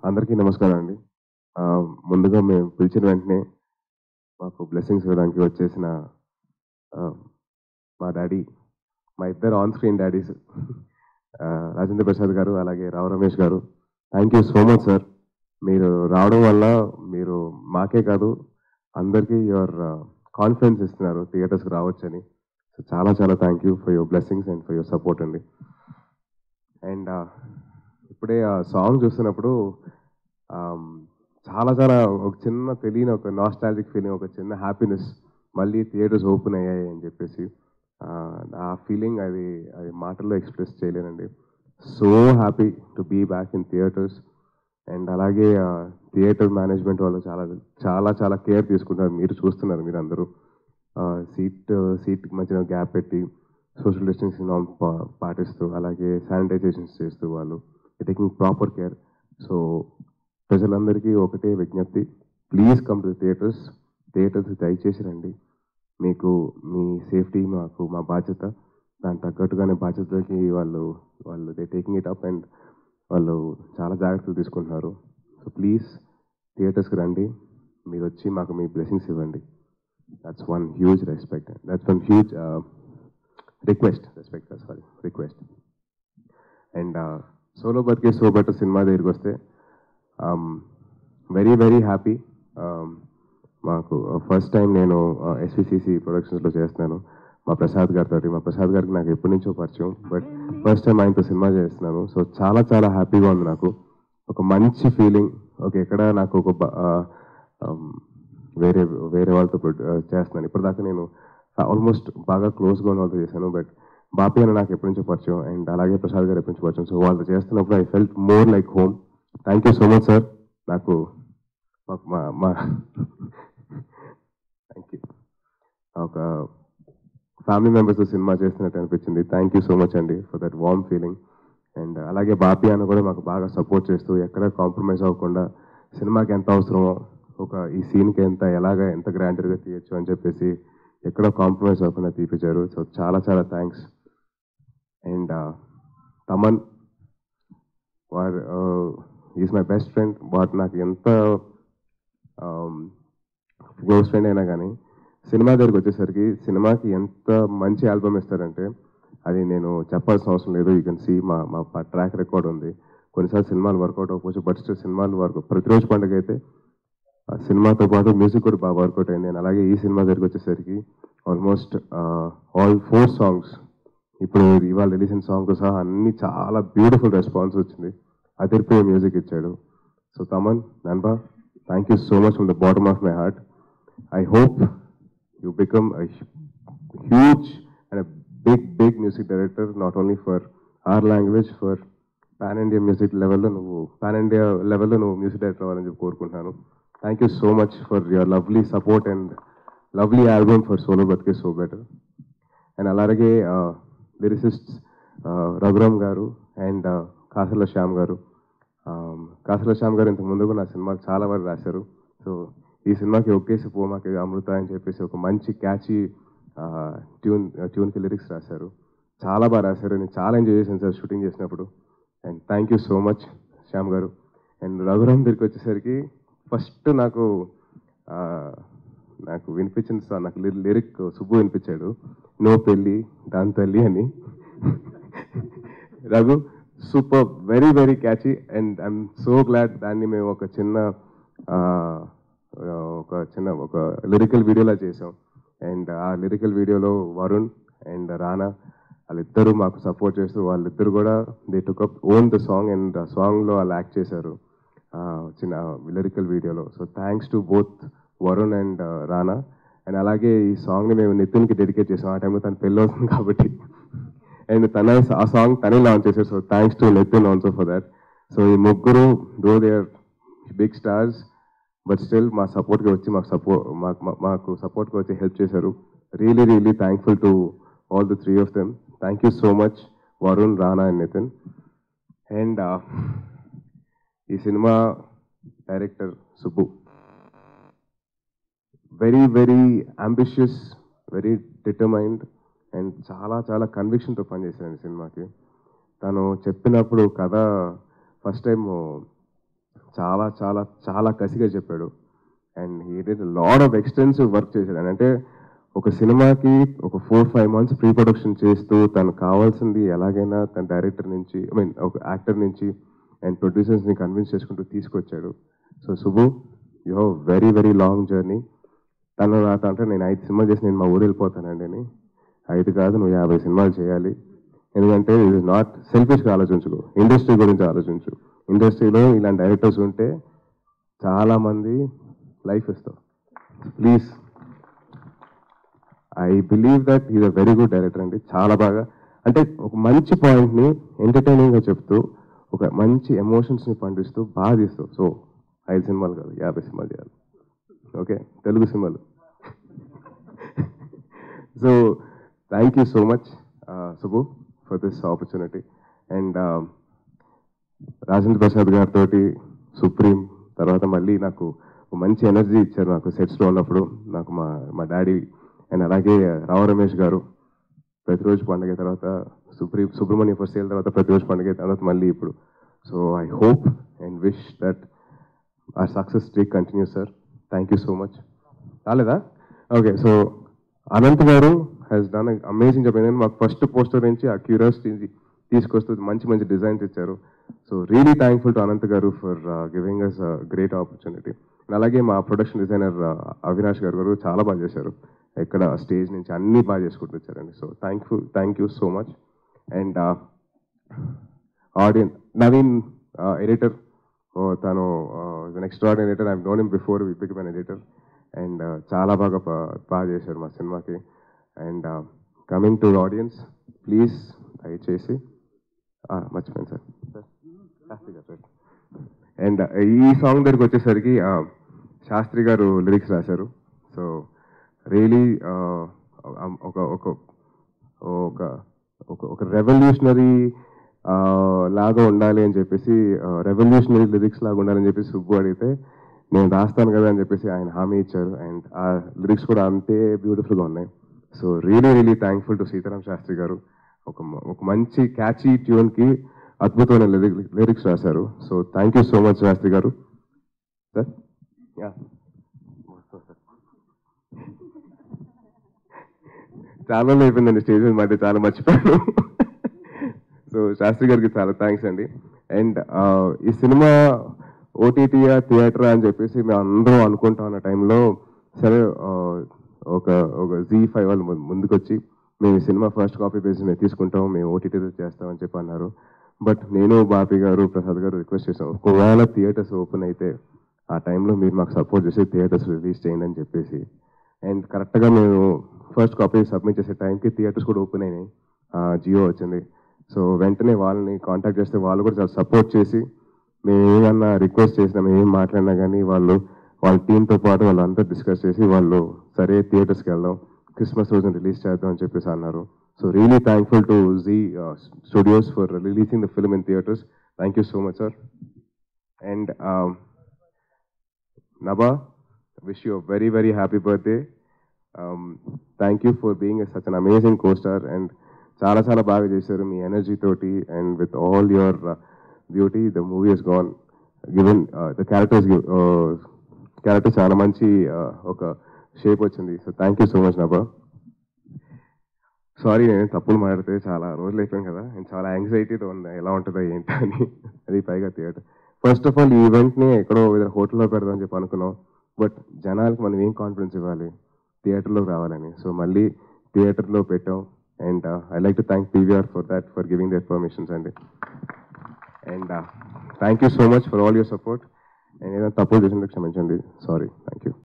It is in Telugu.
అందరికీ నమస్కారం అండి ఆ, ముందుగా మేము పిలిచిన వెంటనే మాకు బ్లెస్సింగ్స్ ఇవ్వడానికి వచ్చేసిన ఆ, మా డాడీ మా ఇద్దరు on screen daddies Rajendra Prasad గారు అలాగే రావు రమేష్ గారు thank you so much sir మీరు రావడం వల్ల మీరు మాకే కాదు అందరికీ యువర్ కాన్ఫిడెన్స్ ఇస్తున్నారు థియేటర్స్కి రావచ్చని సో చాలా చాలా thank you for your blessings and for your support అండి అండ్ ఇప్పుడే ఆ సాంగ్ చూస్తున్నప్పుడు ఆమ్, చాలా చాలా ఒక చిన్న తెలియని ఒక నాస్టాలజిక్ ఫీలింగ్ ఒక చిన్న హ్యాపీనెస్ మళ్ళీ థియేటర్స్ ఓపెన్ అయ్యాయి అని చెప్పేసి ఆ, ఆ ఫీలింగ్ అది అది మాటల్లో ఎక్స్ప్రెస్ చేయలేనండి so happy to be back in theatres and అలాగే థియేటర్ మేనేజ్మెంట్ వాళ్ళు చాలా చాలా చాలా కేర్ తీసుకుంటారు మీరు చూస్తున్నారు మీరు అందరూ సీట్ సీట్కి మధ్యన గ్యాప్ పెట్టి సోషల్ డిస్టెన్సింగ్ నామ్ పాటిస్తూ అలాగే శానిటైజేషన్స్ చేస్తూ వాళ్ళు టేకింగ్ ప్రాపర్ కేర్ సో ప్రజలందరికీ ఒకటే విజ్ఞప్తి please come to theatres theatres దయచేసి రండి మీకు మీ సేఫ్టీ మాకు మా బాధ్యత దాని తగ్గట్టుగానే బాధ్యతకి వాళ్ళు వాళ్ళు they taking it up and వాళ్ళు చాలా జాగ్రత్తలు తీసుకుంటున్నారు సో ప్లీజ్ థియేటర్స్కి రండి మీరు వచ్చి మాకు మీ బ్లెస్సింగ్స్ ఇవ్వండి that's one huge respect that's one huge request respect sorry request and solo బర్కే సో బెటర్ సినిమా దగ్గరికి వస్తే వెరీ వెరీ హ్యాపీ మాకు ఫస్ట్ టైం నేను ఎస్విసిసి ప్రొడక్షన్స్లో చేస్తున్నాను మా ప్రసాద్ గారితో మా ప్రసాద్ గారికి నాకు ఎప్పటి నుంచో పరిచయం బట్ ఫస్ట్ టైం ఆయనతో సినిమా చేస్తున్నాను సో చాలా చాలా హ్యాపీగా ఉంది నాకు ఒక మంచి ఫీలింగ్ ఓకే ఎక్కడ నాకు ఒక బ- ఆ, um, వేరే వేరే వాళ్ళతో ప్రొడ్- ఆ, చేస్తున్నాను ఇప్పటిదాకా నేను ఆల్మోస్ట్ బాగా క్లోజ్గా ఉన్న వాళ్ళతో చేశాను బట్ బాపి అని నాకు ఎప్పటి నుంచో పరిచయం అండ్ అలాగే ప్రసాద్ గారు ఎప్పటి నుంచో పరిచయం సో వాళ్ళతో చేస్తున్నప్పుడు I felt more like home thank you so much sir నాకు మాకు మా మా థ్యాంక్ యూ ఒక ఫ్యామిలీ మెంబర్స్ సినిమా చేస్తున్నట్టు అనిపించింది థ్యాంక్ యూ సో మచ్ అండి for that warm feeling and అలాగే బాపి అన్న కూడా మాకు బాగా సపోర్ట్ చేస్తూ ఎక్కడ కాంప్రమైజ్ అవ్వకుండా సినిమాకి ఎంత అవసరమో ఒక ఈ సీన్కి ఎంత ఎలాగ ఎంత గ్రాండర్గా తీయచ్చు అని చెప్పేసి ఎక్కడ కాంప్రమైజ్ అవ్వకుండా తీపించారు సో చాలా చాలా థ్యాంక్స్ అండ్ తమన్ వాడు ఈజ్ మై బెస్ట్ ఫ్రెండ్ వాడు నాకు ఎంత క్లోజ్ ఫ్రెండ్ అయినా కానీ సినిమా దగ్గరికి వచ్చేసరికి సినిమాకి ఎంత మంచి ఆల్బమ్ ఇస్తారంటే అది నేను చెప్పాల్సిన అవసరం లేదు యూ కెన్ సీ మా మా ట్రాక్ రికార్డ్ ఉంది కొన్నిసార్లు సినిమాలు వర్కౌట్ అవ్వకపోవచ్చు బట్ స్టిల్ సినిమాలు వర్క్ ప్రతిరోజు పండుగ అయితే ఆ సినిమాతో పాటు మ్యూజిక్ కూడా బాగా వర్కౌట్ అయింది నేను అలాగే ఈ సినిమా దగ్గరికి వచ్చేసరికి ఆల్మోస్ట్ ఆల్ ఫోర్ సాంగ్స్ ఇప్పుడు ఇవాళ రిలీజ్ అయిన సాంగ్ సహా అన్ని చాలా బ్యూటిఫుల్ రెస్పాన్స్ వచ్చింది అదిరిపోయే మ్యూజిక్ ఇచ్చాడు సో తమన్ నన్బా thank you so much from the bottom of my heart I hope you become huge and big big music director not only for our language for pan India music లెవెల్లో నువ్వు పాన్ ఇండియా లెవెల్లో నువ్వు మ్యూజిక్ డైరెక్టర్ అవ్వాలని చెప్పి కోరుకుంటున్నాను thank you so much for your lovely support and lovely album for solo బతికే సో బెటర్ అండ్ అలాగే లిరిసిస్ట్ రఘురామ్ గారు అండ్ కాసల శ్యామ్ గారు Um, కాసల శ్యామ్ గారు ఇంతకు ముందు కూడా నా సినిమాకి చాలా వరకు రాశారు సో ఈ సినిమాకి ఒకేసి పోమాకి అమృత అని చెప్పేసి ఒక మంచి క్యాచీ ట్యూన్ ట్యూన్కి లిరిక్స్ రాశారు చాలా బాగా రాశారు నేను చాలా ఎంజాయ్ చేశాను సార్ షూటింగ్ చేసినప్పుడు and thank you so much Shyam గారు అండ్ రఘురామ్ దగ్గరికి వచ్చేసరికి ఫస్ట్ నాకు ఆ, నాకు వినిపించిన సా- నాకు లి- లిరిక్ సుబ్బు వినిపించాడు నో పెళ్ళి దాని తల్లి అని Raghu super very very catchy and I'm so glad దాన్ని మేము ఒక చిన్న ఆ, ఒక చిన్న ఒక లిరికల్ వీడియోలా చేసాం అండ్ ఆ లిరికల్ వీడియోలో వరుణ్ అండ్ రానా వాళ్ళిద్దరూ మాకు సపోర్ట్ చేస్తూ వాళ్ళిద్దరు కూడా they took up on the song and ఆ సాంగ్లో వాళ్ళు యాక్ట్ చేశారు ఆ, చిన్న లిరికల్ వీడియోలో so thanks to both Varun and Rana and అలాగే ఈ సాంగ్ని మేము నితిన్కి డెడికేట్ చేసాం ఆ టైంలో తను పెళ్ళి అవుతుంది కాబట్టి అండ్ తన ఆ సాంగ్ తనే లాంచ్ చేశారు so thanks to Nithin also for that so ఈ ముగ్గురు though they are big stars but still మా సపోర్ట్కి వచ్చి మాకు సపోర్ట్ మాకు మాకు సపోర్ట్కి వచ్చి హెల్ప్ చేశారు really really thankful to all the three of them thank you so much Varun Rana and Nithin and ఈ సినిమా director Subbu very very ambitious very determined and చాలా చాలా కన్విక్షన్తో పనిచేశాను ఈ సినిమాకి తను చెప్పినప్పుడు కథ ఫస్ట్ టైం చాలా చాలా చాలా కసిగా చెప్పాడు and he did lot of extensive work చేశాడు అని అంటే ఒక సినిమాకి ఒక four five months pre production చేస్తూ తనకు కావాల్సింది ఎలాగైనా తన డైరెక్టర్ నుంచి ఐ మీన్ ఒక యాక్టర్ నుంచి అండ్ ప్రొడ్యూసర్స్ని కన్విన్స్ చేసుకుంటూ తీసుకొచ్చాడు so Subbu you have very very long journey తను నాతో అంటే నేను ఐదు సినిమాలు చేసి నేను మా ఊరు వెళ్ళిపోతానండి అని ఐదు కాదు నువ్వు యాభై సినిమాలు చేయాలి ఎందుకంటే ఇది నాట్ సెల్ఫిష్గా ఆలోచించు ఇండస్ట్రీ గురించి ఆలోచించు ఇండస్ట్రీలో ఇలాంటి డైరెక్టర్స్ ఉంటే చాలా మంది లైఫ్ ఇస్తావు please I believe that is a very good director అండి చాలా బాగా అంటే ఒక మంచి పాయింట్ని ఎంటర్టైనింగ్గా చెప్తూ ఒక మంచి ఎమోషన్స్ని పండిస్తూ బాగా తీస్తూ సో ఐదు సినిమాలు కాదు యాభై సినిమాలు చేయాలి ఓకే తెలుగు సినిమాలు so thank you so much Subbu for this opportunity and Rajendra Prasad గారితో సుప్రీం తర్వాత మళ్ళీ నాకు ఒక మంచి ఎనర్జీ ఇచ్చారు నాకు సెట్స్లో ఉన్నప్పుడు నాకు మా మా డాడీ అండ్ అలాగే రావు రమేష్ గారు ప్రతిరోజు పండుగ తర్వాత సుప్రీం సుబ్రహ్మణ్య ఫస్ట్ ఇయర్ తర్వాత ప్రతిరోజు పండుగ తర్వాత మళ్ళీ ఇప్పుడు so I hope and wish that ఆ success streak continue sir thank you so much రాలేదా ఓకే సో అనంత్ గారు హ్యాస్ డన్ అమేజింగ్ జాబ్ ఏంటంటే మాకు ఫస్ట్ పోస్టర్ నుంచి ఆ క్యూరియాసిటీ తీసుకొస్తూ మంచి మంచి డిజైన్స్ ఇచ్చారు so really thankful to Ananth గారు for giving us great opportunity అలాగే మా ప్రొడక్షన్ డిజైనర్ అవినాష్ గారు గారు చాలా బాగా చేశారు ఎక్కడ స్టేజ్ నుంచి అన్నీ బాగా చేసుకుంటూ వచ్చారండి so thankful thank you so much and audience Naveen editor తను next editor I known him before big men editor and చాలా బాగా బా- బాగా చేశారు మా సినిమాకి and coming to audience please దయచేసి ఆ, మర్చిపోయాను సార్ శాస్త్రి గారు అండ్ ఈ సాంగ్ దగ్గరికి వచ్చేసరికి ఆ, శాస్త్రి గారు లిరిక్స్ రాశారు సో రియలీ ఒక ఒక ఒక ఒక ఒక రెవల్యూషనరీ లాగా ఉండాలి అని చెప్పేసి రెవల్యూషనరీ లిరిక్స్ లాగా ఉండాలని చెప్పేసి సుబ్బు అడిగితే నేను రాస్తాను కదా అని చెప్పేసి ఆయన హామీ ఇచ్చారు అండ్ ఆ లిరిక్స్ కూడా అంతే బ్యూటిఫుల్గా ఉన్నాయి so really really thankful to Sitaram Sastry గారు ఒక మ- ఒక మంచి క్యాచీ ట్యూన్కి అద్భుతమైన లిరిక్స్ రాశారు so thank you so much Sastry గారు సార్ యా చాలా రోజులు అయిపోయిందండి స్టేజ్ మీద మధ్య చాలా మర్చిపోయాను సో శాస్త్రి గారికి చాలా థ్యాంక్స్ అండి అండ్ ఈ సినిమా ఓటీటీయా థియేటరా అని చెప్పేసి మేము అందరం అనుకుంటా ఉన్న టైంలో సరే ఆ, ఒక ఒక జీ ఫైవ్ వాళ్ళు ము- ముందుకొచ్చి మేము ఈ సినిమా ఫస్ట్ కాపీ బేసి మేము తీసుకుంటాం మేము ఓటీటీలో చేస్తామని చెప్పి అన్నారు బట్ నేను బాపి గారు ప్రసాద్ గారు రిక్వెస్ట్ చేసాం ఒకవేళ థియేటర్స్ ఓపెన్ అయితే ఆ టైంలో మీరు మాకు సపోర్ట్ చేసి థియేటర్స్ రిలీజ్ చేయండి అని చెప్పేసి అండ్ కరెక్ట్గా మేము ఫస్ట్ కాపీ సబ్మిట్ చేసే టైంకి థియేటర్స్ కూడా ఓపెన్ అయినాయి జియో వచ్చింది సో వెంటనే వాళ్ళని కాంటాక్ట్ చేస్తే వాళ్ళు కూడా చాలా సపోర్ట్ చేసి మేము ఏమన్నా రిక్వెస్ట్ చేసినా మేము ఏం మాట్లాడినా కానీ వాళ్ళు వాళ్ళ టీంతో పాటు వాళ్ళంతా డిస్కస్ చేసి వాళ్ళు సరే థియేటర్స్కి వెళ్దాం క్రిస్మస్ రోజున రిలీజ్ చేద్దాం అని చెప్పేసి అన్నారు so really thankful to Zee Studios for releasing the film in theatres thank you so much sir and Naba, wish you a very, very happy birthday. Um, thank you for being a, such an amazing co-star and చాలా చాలా బాగా చేశారు మీ ఎనర్జీ తోటి and with all your beauty the movie he's gone given the characters character చాలా మంచి uh, ఒక షేప్ వచ్చింది so thank you so much Naba sorry నేను తప్పులు మాట్లాడితే చాలా రోజులు అయిపోయాను కదా నేను చాలా యాంగ్జైటీతో ఉంది ఎలా ఉంటుందో ఏంటో అని అది పైగా థియేటర్ ఫస్ట్ ఆఫ్ ఆల్ ఈ ఈవెంట్ని ఎక్కడో ఏదైనా హోటల్లో పెడదాం చెప్పి అనుకున్నాం బట్ జనాలకు మనం ఏం కాన్ఫిడెన్స్ ఇవ్వాలి థియేటర్లోకి రావాలని సో మళ్ళీ థియేటర్లో పెట్టాం and I like to thank PVR for that for giving their permissions అండి and thank you so much for all your support and ఏదైనా తప్పులు చేసినందుకు క్షమించండి సారీ థ్యాంక్ యూ